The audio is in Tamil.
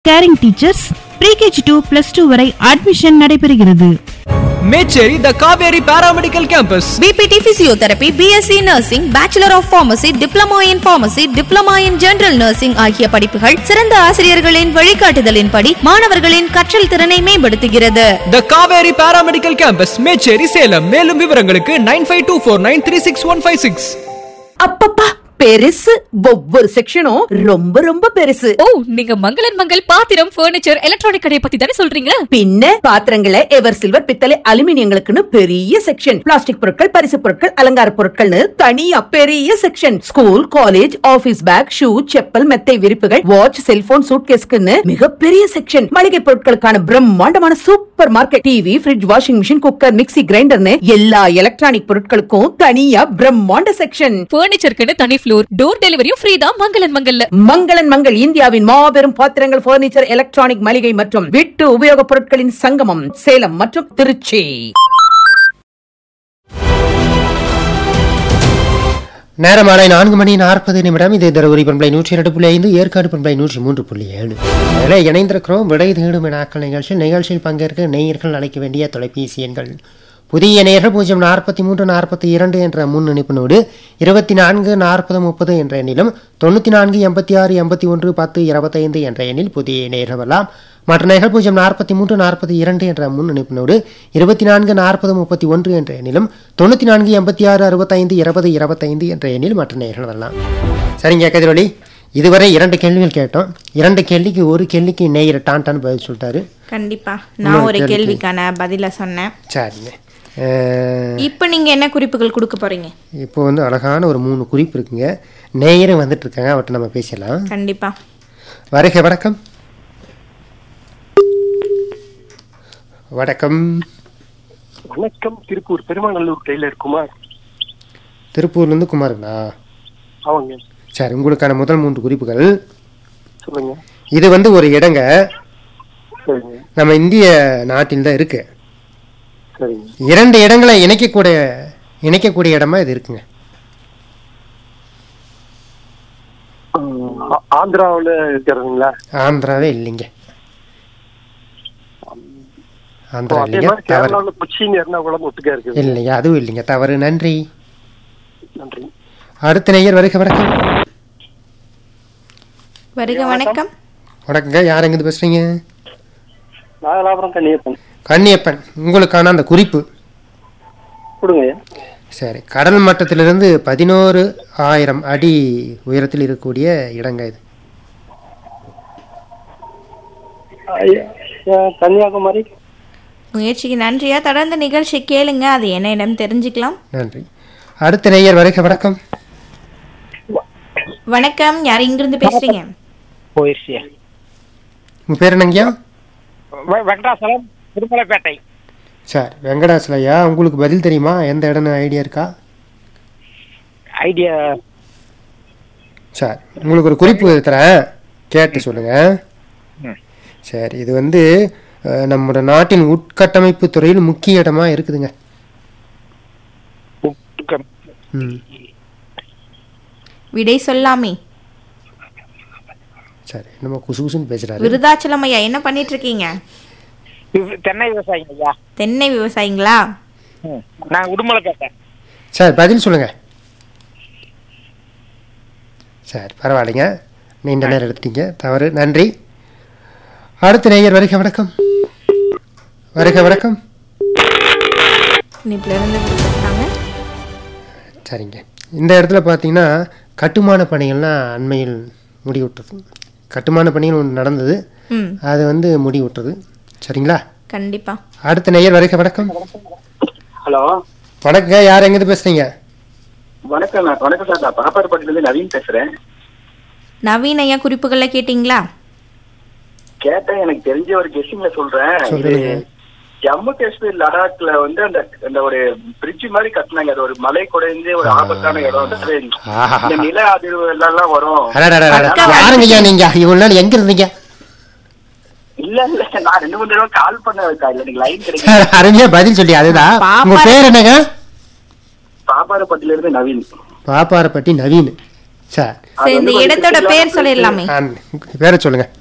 Carrying teachers pre KG to plus two வரை அட்மிஷன் நடைபெறுகிறது Mecheri the Kaveri paramedical campus BPT physiotherapy BSc nursing bachelor of pharmacy diploma in pharmacy diploma in general nursing ஆகிய படிப்புகள் சிறந்த ஆசிரியர்களின் வழிகாட்டுதலின்படி மாணவர்களின் கற்றல் திறனை மேம்படுத்துகிறது the Kaveri paramedical campus Mecheri Salem மேலும் விவரங்களுக்கு nine five two four nine three six one five six அப்பப்பா பெருசு ஒவ்வொரு செக்ஷனும் ரொம்ப ரொம்ப பெருசு ஓ நீங்க மங்களன் மங்கள் பாத்திரம் பர்னிச்சர் எலக்ட்ரானிக் கடையை பத்தி தானே சொல்றீங்க பின்ன பாத்திரங்களை எவர் சில்வர் பித்தளை அலுமினியங்களுக்குன்னு பெரிய செக்ஷன் பிளாஸ்டிக் பொருட்கள் பரிசு பொருட்கள் அலங்கார பொருட்கள்னு தனியா பெரிய section school college office bag shoe chappal மெத்தை விரிப்புகள் வாட்ச் செல்போன் சூட்கேஸ்க்குன்னு மிகப்பெரிய செக்ஷன் மளிகை பொருட்களுக்கான பிரம்மாண்டமான super market TV fridge washing machine cooker mixie கிரைண்டர்னு எல்லா எலக்ட்ரானிக் பொருட்களுக்கும் தனியா பிரம்மாண்ட செக்ஷன் பர்னிச்சருக்குன்னு தனி ஃப்ளோர் டோர் டெலிவரியும் ஃப்ரீ தான் மங்களன் மங்கல்ல மங்களன் மங்கள் இந்தியாவின் மாபெரும் பாத்திரங்கள் பர்னிச்சர் எலக்ட்ரானிக் மளிகை மற்றும் வீட்டு உபயோகப் பொருட்களின் சங்கமம் சேலம் மற்றும் திருச்சி நேரம் மாலை நான்கு மணி நாற்பது நிமிடம் இது தருமபுரி பண்பலை நூற்றி இரண்டு புள்ளி ஐந்து ஏற்காடு பண்பலை நூற்றி மூன்று புள்ளி ஏழு அதில் இணைந்திருக்கிறோம் விடை தேடும் வினாக்கள் நிகழ்ச்சியில் நிகழ்ச்சியில் பங்கேற்க நேயர்கள் அழைக்க வேண்டிய தொலைபேசி எண்கள் புதிய நேயர்கள் பூஜ்ஜியம் நாற்பத்தி மூன்று நாற்பத்தி இரண்டு என்ற முன் இணைப்பினோடு இருபத்தி நான்கு நாற்பது முப்பது என்ற எண்ணிலும் தொண்ணூற்றி நான்கு எண்பத்தி ஆறு எண்பத்தி ஒன்று பத்து இருபத்தைந்து என்ற எண்ணில் புதிய நேயர்கள் வரலாம் மற்ற நேயர்கள் பூஜ்ஜியம் நாற்பத்தி மூன்று நாற்பத்தி இரண்டு என்ற முன் இணைப்பினோடு இருபத்தி நான்கு நாற்பது முப்பத்தி ஒன்று என்ற எண்ணிலும் தொண்ணூற்றி நான்கு எண்பத்தி ஆறு அறுபத்தைந்து இருபது இருபத்தைந்து என்ற எண்ணில் மற்ற நேயர்கள் வரலாம் சரிங்க கதிரொலி இதுவரை இரண்டு கேள்விகள் கேட்டோம் இரண்டு கேள்விக்கு ஒரு கேள்விக்கு நேயர் டான்டான்னு பதில் சொல்லிட்டாரு கண்டிப்பா இன்னொரு நான் ஒரு கேள்விக்கு. கேள்விக்கான பதில சொன்னேன் சரிங்க அஹ், இப்போ நீங்க என்ன குறிப்புகள் கொடுக்க போறீங்க இப்போ வந்து அழகான ஒரு மூணு குறிப்பு இருக்குங்க நேயரும் வந்துட்டு இருக்காங்க அவர்கிட்ட நம்ம பேசலாம் கண்டிப்பா வருக வணக்கம் வணக்கம் வணக்கம் திருப்பூர் பெருமாநல்லூர் டெய்லர் குமார் திருப்பூர்லேருந்து குமாருங்களா அவங்க சரி உங்களுக்கான முதல் மூன்று குறிப்புகள் சொல்லுங்க இது வந்து ஒரு இடங்க சரிங்க நம்ம இந்திய நாட்டில் தான் இருக்கு சரிங்க இரண்டு இடங்களை இணைக்கக்கூடிய இணைக்கக்கூடிய இடமா இது இருக்குங்க ஆஹ் ஆ- ஆந்திராவுல இருக்கிறதுங்களா ஆந்திராவே இல்லைங்க ஓ, ஆந்திரா அதே இல்லைங்க மாதிரி தவறு கேரளாவுல கொச்சின் எர்ணாகுளம் ஒட்டுக்கா இருக்குது இல்லைங்க அதுவும் இல்லைங்க தவறு நன்றி நன்றி அடுத்த நேயர் வருக வணக்கம் வருக வணக்கம் வணக்கங்க யார் எங்கிருந்து பேசுறீங்க நாகலாபுரம் கன்னியப்பன் கன்னியப்பன் உங்களுக்கான அந்த குறிப்பு கொடுங்க சரி கடல் மட்டத்திலிருந்து பதினோரு ஆயிரம் அடி உயரத்தில் இருக்கக்கூடிய இடங்க இது ஐயா, ஐயா, கன்னியாகுமரி முயற்சிக்கு நன்றியா தொடர்ந்து நிகழ்ச்சி கேளுங்க அது என்ன இடம் தெரிஞ்சுக்கலாம் நன்றி அடுத்த நேயர் வருக வணக்கம் வணக்கம் யார் இங்கிருந்து பேசுறீங்க போயிடுச்சியா உங்க பேர் என்னங்கய்யா வெங்கடாசலம் திருமலைப்பேட்டை சார் வெங்கடாசலையா உங்களுக்கு பதில் தெரியுமா எந்த இடம்னு ஐடியா இருக்கா ஐடியா சார் உங்களுக்கு ஒரு குறிப்பு தரேன் கேட்டு சொல்லுங்க சரி இது வந்து அஹ், நம்மளோட நாட்டின் உட்கட்டமைப்பு துறையில் முக்கிய இடமா இருக்குதுங்க ம் விடை சொல்லாமே சரி நம்ம குசு குசுன்னு பேசுறாரு விருதாச்சலம் ஐயா என்ன பண்ணிட்டு இருக்கீங்க தென்னை விவசாயிங்க ஐயா தென்னை விவசாயிங்களா நான் உடுமலைப்பேட்டை சார் பதில் சொல்லுங்க சரி பரவாயில்லைங்க நீண்ட நேரம் எடுத்துட்டீங்க தவறு நன்றி அடுத்த நேயர் வருக வணக்கம் வருக வணக்கம் இனிப்புல இருந்து கொடுத்துருக்காங்க சரிங்க இந்த இடத்துல பார்த்தீங்கன்னா கட்டுமான பணிகள்லாம் அண்மையில் முடிவுற்றது கட்டுமான பணிகள் ஒன்று நடந்தது ம் அது வந்து முடிவுற்றது சரிங்களா கண்டிப்பா அடுத்த நேயர் வருக வணக்கம் ஹலோ வணக்கங்க யார் எங்கேருந்து பேசுறீங்க வணக்கம் நான் வணக்கம் சார் நான் பாப்பாரப்பட்டிலேருந்து நவீன் பேசுறேன் நவீன் ஐயா குறிப்புகளை கேட்டிங்களா கேட்டேன் எனக்கு தெரிஞ்ச ஒரு கெஸ்டிங்ல சொல்றேன் இது சொல்லுங்க. ஜம்மு காஷ்மீர் லடாக்ல வந்து அந்த அந்த ஒரு பிரிட்ஜ் மாதிரி கட்டினாங்க அது ஒரு மலை குறைந்து ஒரு ஆபத்தான இடம் அது ஆஹா. இந்த நில அதிர்வு எல்லாம் வரும் அடடடடட. யாருங்கய்யா நீங்க இவ்வளவு நாள் எங்க இருந்தீங்க இல்ல இல்ல நான் ரெண்டு மூணு தடவை கால் பண்ண வைக்கா இல்ல நீங்க லைன் கிடைக்கும் சார், அருமையா பதில் சொல்லி அதுதான் உங்க பாப்பா- பேர் என்னங்க பாப்பாரப்பட்டில இருந்து நவீன் பாப்பாரப்பட்டி நவீன் சார் சரி இந்த இடத்தோட பேர் சொல்லிடலாமே ஆ, பேரை சொல்லுங்க